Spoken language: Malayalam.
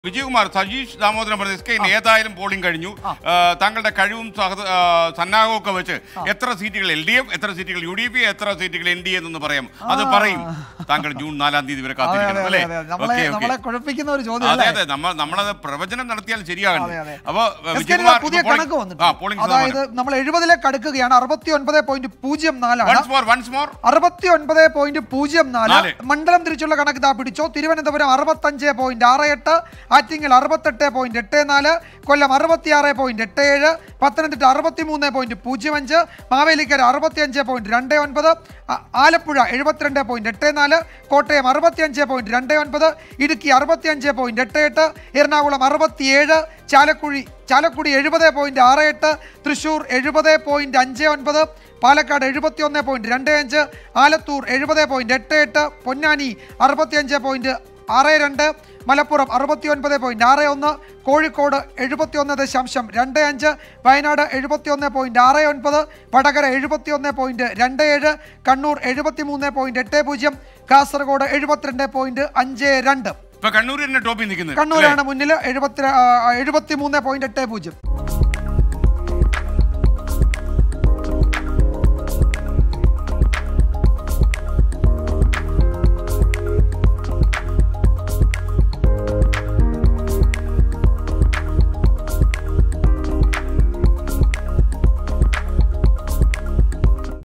വിജയകുമാർ സജീഷ് ദാമോദരൻ പറഞ്ഞ എസ് കെ ഏതായാലും പോളിംഗ് കഴിഞ്ഞു ആ, താങ്കളുടെ കഴിവും സഹ- ആ, സന്നാഹവും ഒക്കെ വെച്ച് എത്ര സീറ്റുകൾ എൽ ഡി എഫ് എത്ര സീറ്റുകൾ യു ഡി പി എത്ര സീറ്റുകൾ എൻ ഡി എന്നൊന്ന് പറയാം അത് പറയും താങ്കൾ ജൂൺ നാലാം തീയതി വരെ അതെ, കാത്തിരിക്കണം അതെ, അല്ലേ അതെ, അതെ. നമ്മളെ ഓക്കെ നമ്മളെ ഓക്കെ കുഴപ്പിക്കുന്ന ഒരു ചോദ്യം അതെ അല്ലേ? അതെ നമ്മൾ നമ്മളത് പ്രവചനം നടത്തിയാൽ ശരിയാകണം അതെ, അതെ. അപ്പോ എസ് കെ വിജയകുമാർ പുതിയ ഇപ്പോൾ കണക്ക് പോളിംഗ്- വന്നിട്ടുണ്ട് ആ പോളിംഗ് അതായത് നമ്മൾ എഴുപതിലേക്ക് അടുക്കുകയാണ് അറുപത്തി ഒൻപത് പോയിന്റ് പൂജ്യം നാലാണ് വൺസ് മോർ വൺസ് മോർ അറുപത്തി ഒൻപത് പോയിന്റ് പൂജ്യം നാല് നാല്. മണ്ഡലം തിരിച്ചുള്ള കണക്ക് ഇതാ പിടിച്ചോ തിരുവനന്തപുരം അറുപത്തഞ്ച് പോയിന്റ് ആറ് എട്ട് ആറ്റിങ്ങൽ അറുപത്തെട്ട് പോയിന്റ് എട്ട് നാല് കൊല്ലം അറുപത്തിയാറ് പോയിന്റ് എട്ട് ഏഴ് പത്തനംതിട്ട അറുപത്തി മൂന്ന് പോയിന്റ് പൂജ്യം അഞ്ച് മാവേലിക്കര അറുപത്തിയഞ്ച് പോയിന്റ് രണ്ട് ഒൻപത് ആ- ആലപ്പുഴ എഴുപത്തിരണ്ട് പോയിന്റ് എട്ട് നാല് കോട്ടയം അറുപത്തിയഞ്ച് പോയിന്റ് രണ്ട് ഒൻപത് ഇടുക്കി അറുപത്തിയഞ്ച് പോയിന്റ് എട്ട് എട്ട് എറണാകുളം അറുപത്തിയേഴ് ചാലക്കുഴി ചാലക്കുടി എഴുപത് പോയിന്റ് ആറ് എട്ട് തൃശൂർ എഴുപത് പോയിന്റ് അഞ്ച് ഒൻപത് പാലക്കാട് എഴുപത്തി ഒന്ന് പോയിന്റ് രണ്ട് അഞ്ച് ആലത്തൂർ എഴുപത് പോയിന്റ് എട്ട് എട്ട് പൊന്നാനി അറുപത്തിയഞ്ച് പോയിന്റ് ആറ് രണ്ട് മലപ്പുറം അറുപത്തി ഒൻപത് പോയിന്റ് ആറ് ഒന്ന് കോഴിക്കോട് എഴുപത്തി ഒന്ന് ദശാംശം രണ്ട് അഞ്ച് വയനാട് എഴുപത്തി ഒന്ന് പോയിന്റ് ആറ് ഒൻപത് വടകര എഴുപത്തി ഒന്ന് പോയിന്റ് രണ്ട് ഏഴ് കണ്ണൂർ എഴുപത്തി മൂന്ന് പോയിന്റ് എട്ട് പൂജ്യം കാസർഗോഡ് എഴുപത്തിരണ്ട് പോയിന്റ് അഞ്ച് രണ്ട് ഇപ്പൊ കണ്ണൂർ തന്നെ ടോപ്പിൽ നിൽക്കുന്നത് കണ്ണൂരാണ് മുന്നിൽ എഴുപത്തി എഴുപത്തി മൂന്ന് പോയിന്റ് എട്ട് പൂജ്യം